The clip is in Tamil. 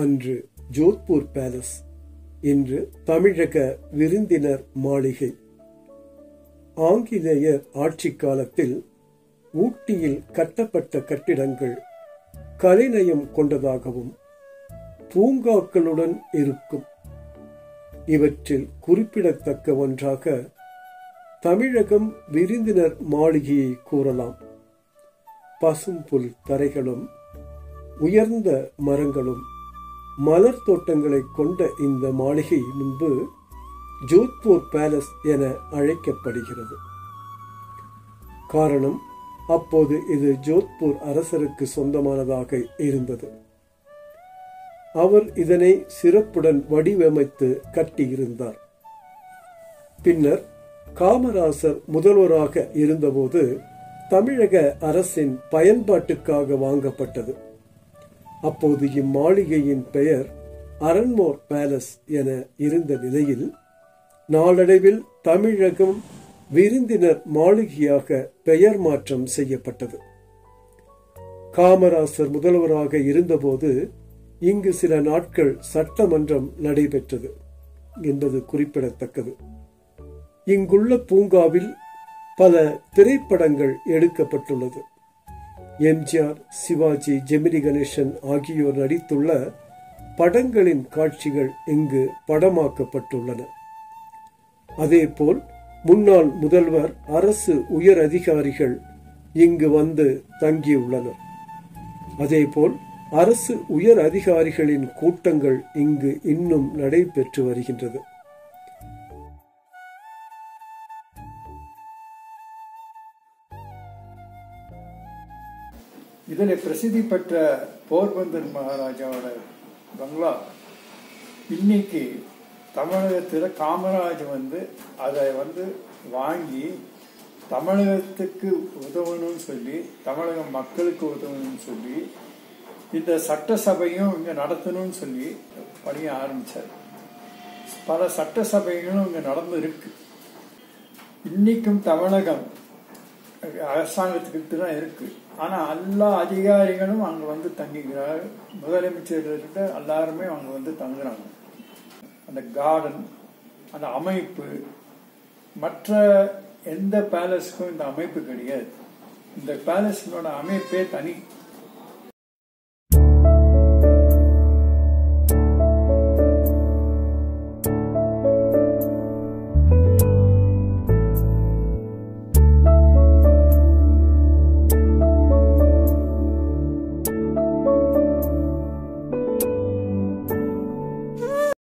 அன்று ஜோத்பூர் பேலஸ் இன்று தமிழக விருந்தினர் மாளிகை ஆங்கிலேயர் ஆட்சி காலத்தில் ஊட்டியில் கட்டப்பட்ட கட்டிடங்கள் கலைநயம் கொண்டதாகவும் பூங்காக்களுடன் இருக்கும் இவற்றில் குறிப்பிடத்தக்க ஒன்றாக தமிழகம் விருந்தினர் மாளிகையை கூறலாம் பசும்புல் தரைகளும் உயர்ந்த மரங்களும் மலர் தோட்டங்களை கொண்ட இந்த மாளிகை முன்பு ஜோத்பூர் பேலஸ் என அழைக்கப்படுகிறது காரணம் அப்போது இது ஜோத்பூர் அரசருக்கு சொந்தமானதாக இருந்தது அவர் இதனை சிறப்புடன் வடிவமைத்து கட்டியிருந்தார் பின்னர் காமராசர் முதல்வராக இருந்தபோது தமிழக அரசின் பயன்பாட்டுக்காக வாங்கப்பட்டது அப்போது இம்மாளிகையின் பெயர் அரண்மோர் பேலஸ் என இருந்த நிலையில் நாளடைவில் தமிழகம் விருந்தினர் மாளிகையாக பெயர் மாற்றம் செய்யப்பட்டது காமராசர் முதல்வராக இருந்தபோது இங்கு சில நாட்கள் சட்டமன்றம் நடைபெற்றது என்பது குறிப்பிடத்தக்கது இங்குள்ள பூங்காவில் பல திரைப்படங்கள் எடுக்கப்பட்டுள்ளது எம்ஜிஆர் சிவாஜி ஜெமினி கணேசன் ஆகியோர் நடித்துள்ள படங்களின் காட்சிகள் இங்கு படமாக்கப்பட்டுள்ளன அதேபோல் முன்னாள் முதல்வர் அரசு உயர் அதிகாரிகள் இங்கு வந்து தங்கியுள்ளனர் அதேபோல் அரசு உயர் அதிகாரிகளின் கூட்டங்கள் இங்கு இன்னும் நடைபெற்று வருகின்றது இதில் பிரசித்தி பெற்ற போர்பந்தர் மகாராஜாவோட பங்களா இன்னைக்கு தமிழகத்தில் காமராஜ் வந்து அதை வந்து வாங்கி தமிழகத்துக்கு உதவணும்னு சொல்லி தமிழக மக்களுக்கு உதவணும்னு சொல்லி இந்த சட்டசபையும் இங்கே நடத்தணும்னு சொல்லி பணிய ஆரம்பித்தார் பல சட்டசபைகளும் இங்கே நடந்து இருக்கு இன்னைக்கும் தமிழகம் அரசாங்கத்துக்கிட்ட தான் இருக்கு ஆனால் எல்லா அதிகாரிகளும் அங்கே வந்து தங்கிக்கிறார் முதலமைச்சர்கிட்ட எல்லாருமே அங்கே வந்து தங்குறாங்க அந்த கார்டன் அந்த அமைப்பு மற்ற எந்த பேலஸுக்கும் இந்த அமைப்பு கிடையாது இந்த பேலஸினோட அமைப்பே தனி